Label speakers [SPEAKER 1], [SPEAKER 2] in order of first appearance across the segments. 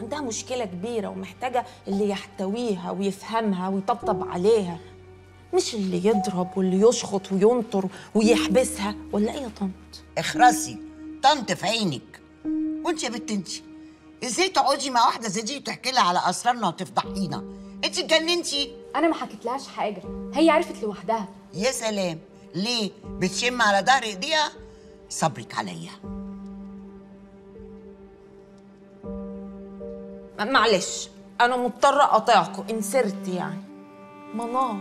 [SPEAKER 1] عندها مشكله كبيره ومحتاجه اللي يحتويها ويفهمها ويطبطب عليها مش اللي يضرب واللي يشخط وينطر ويحبسها ولا ايه يا طنط
[SPEAKER 2] اخرسي طنط في عينك وانت يا بنت انت ازاي تقعدي مع واحده زي دي وتحكي لها على اسرارنا وتفضحينا انت اتجننتي
[SPEAKER 3] انا ما حكيتلهاش حاجه هي عرفت لوحدها
[SPEAKER 2] يا سلام ليه بتشم على ظهر ايديها صبرك عليا
[SPEAKER 1] معلش انا مضطره اقاطعكم انسرت يعني منار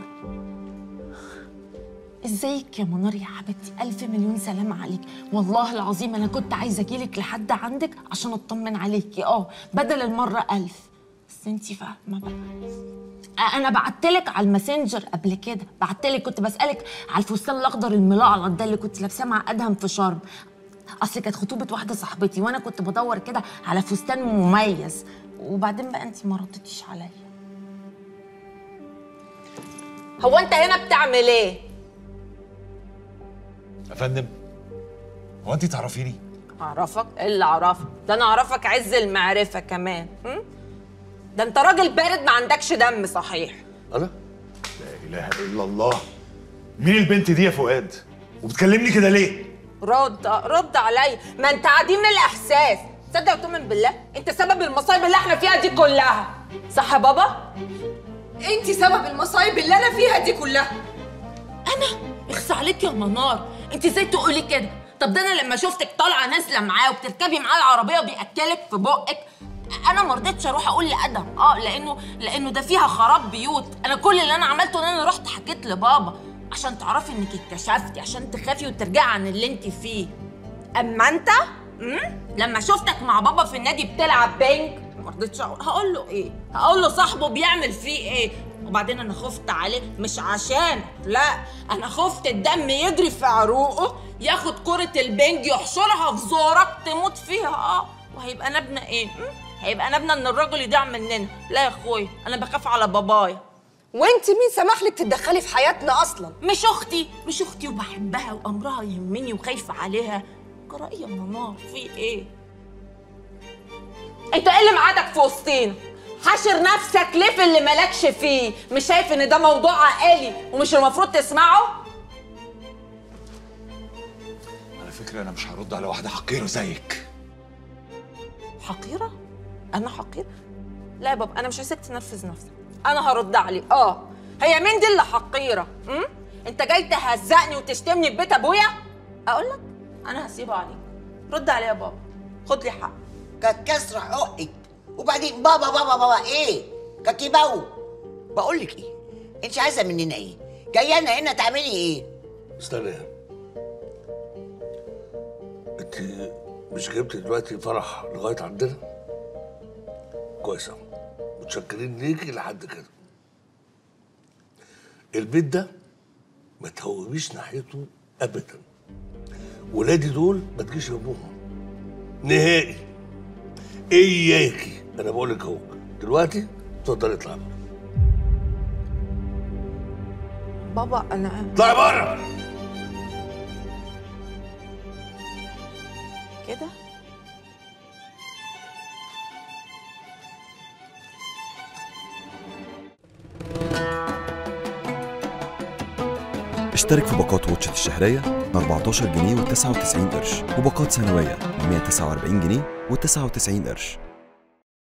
[SPEAKER 1] ازيك يا منار يا حبيبتي الف مليون سلام عليك والله العظيم انا كنت عايزه اجيلك لحد عندك عشان اطمن عليكي اه بدل المره الف بس انتي فاهمه بقى آه، انا بعتلك على الماسنجر قبل كده بعتلك كنت بسالك على الفستان الاخضر الملعلط ده اللي كنت لابساه مع ادهم في شرم اصل كانت خطوبه واحده صاحبتي وانا كنت بدور كده على فستان مميز وبعدين بقى انت ما ردتيش عليا هو انت هنا بتعمل ايه
[SPEAKER 4] يا فندم هو انت تعرفيني؟
[SPEAKER 1] اعرفك ايه اللي اعرفك ده انا اعرفك عز المعرفه كمان م? ده انت راجل بارد ما عندكش دم صحيح
[SPEAKER 4] انا؟ لا اله الا الله مين البنت دي يا فؤاد؟ وبتكلمني كده ليه؟
[SPEAKER 1] رد رد عليا ما انت عديم الاحساس تصدق وتؤمن بالله انت سبب المصايب اللي احنا فيها دي كلها صح يا بابا
[SPEAKER 5] انت سبب المصايب اللي انا فيها دي كلها
[SPEAKER 1] انا اخس عليك يا منار انت ازاي تقولي كده طب ده انا لما شفتك طالعه نازله معاه وبتركبي معاه العربيه وبياكلك في بقك انا ما رضيتش اروح اقول لادم اه لانه لانه ده فيها خراب بيوت انا كل اللي انا عملته ان انا رحت حكيت لبابا عشان تعرفي انك اتكشفتي عشان تخافي وترجعي عن اللي انت فيه اما انت امم لما شفتك مع بابا في النادي بتلعب بينج ما رضيتش اقول هقول له ايه هقول له صاحبه بيعمل فيه ايه وبعدين انا خفت عليه مش عشان لا انا خفت الدم يجري في عروقه ياخد كرة البنج يحشرها في زورك تموت فيها اه وهيبقى نبنا ايه م? هيبقى نبنا ان الراجل يضيع مننا لا يا اخويا انا بخاف على بابايا
[SPEAKER 5] وانت مين سمح لك تتدخلي في حياتنا اصلا
[SPEAKER 1] مش اختي مش اختي وبحبها وامرها يهمني وخايفه عليها جرى يا منار في ايه انت ايه اللي معادك في وسطينا حاشر نفسك ليه في اللي مالكش فيه مش شايف ان ده موضوع عائلي ومش المفروض تسمعه
[SPEAKER 4] على فكره انا مش هرد على واحده حقيره زيك
[SPEAKER 1] حقيره انا حقيره لا يا بابا انا مش عايزاك تنرفز نفسك انا هرد عليه اه هي مين دي اللي حقيره امم انت جاي تهزقني وتشتمني في بيت ابويا اقول لك انا هسيبه عليك رد عليه يا بابا خد لي حق
[SPEAKER 2] كانت كسر حقك وبعدين بابا بابا بابا ايه كاكيباو بقول لك ايه انت عايزه مننا ايه جايه لنا هنا تعملي ايه
[SPEAKER 6] استنى انت مش جبت دلوقتي فرح لغايه عندنا كويس أوي. متشكرين ليكي لحد كده البيت ده ما تهوبيش ناحيته ابدا ولادي دول ما تجيش جنبهم نهائي اياكي انا بقول لك اهو دلوقتي اتفضلي اطلعي بره
[SPEAKER 1] بابا انا
[SPEAKER 6] اطلعي بره
[SPEAKER 1] كده
[SPEAKER 7] اشترك في باقات واتشت الشهرية ب 14 جنيه و99 قرش وباقات سنوية ب 149 جنيه و99 قرش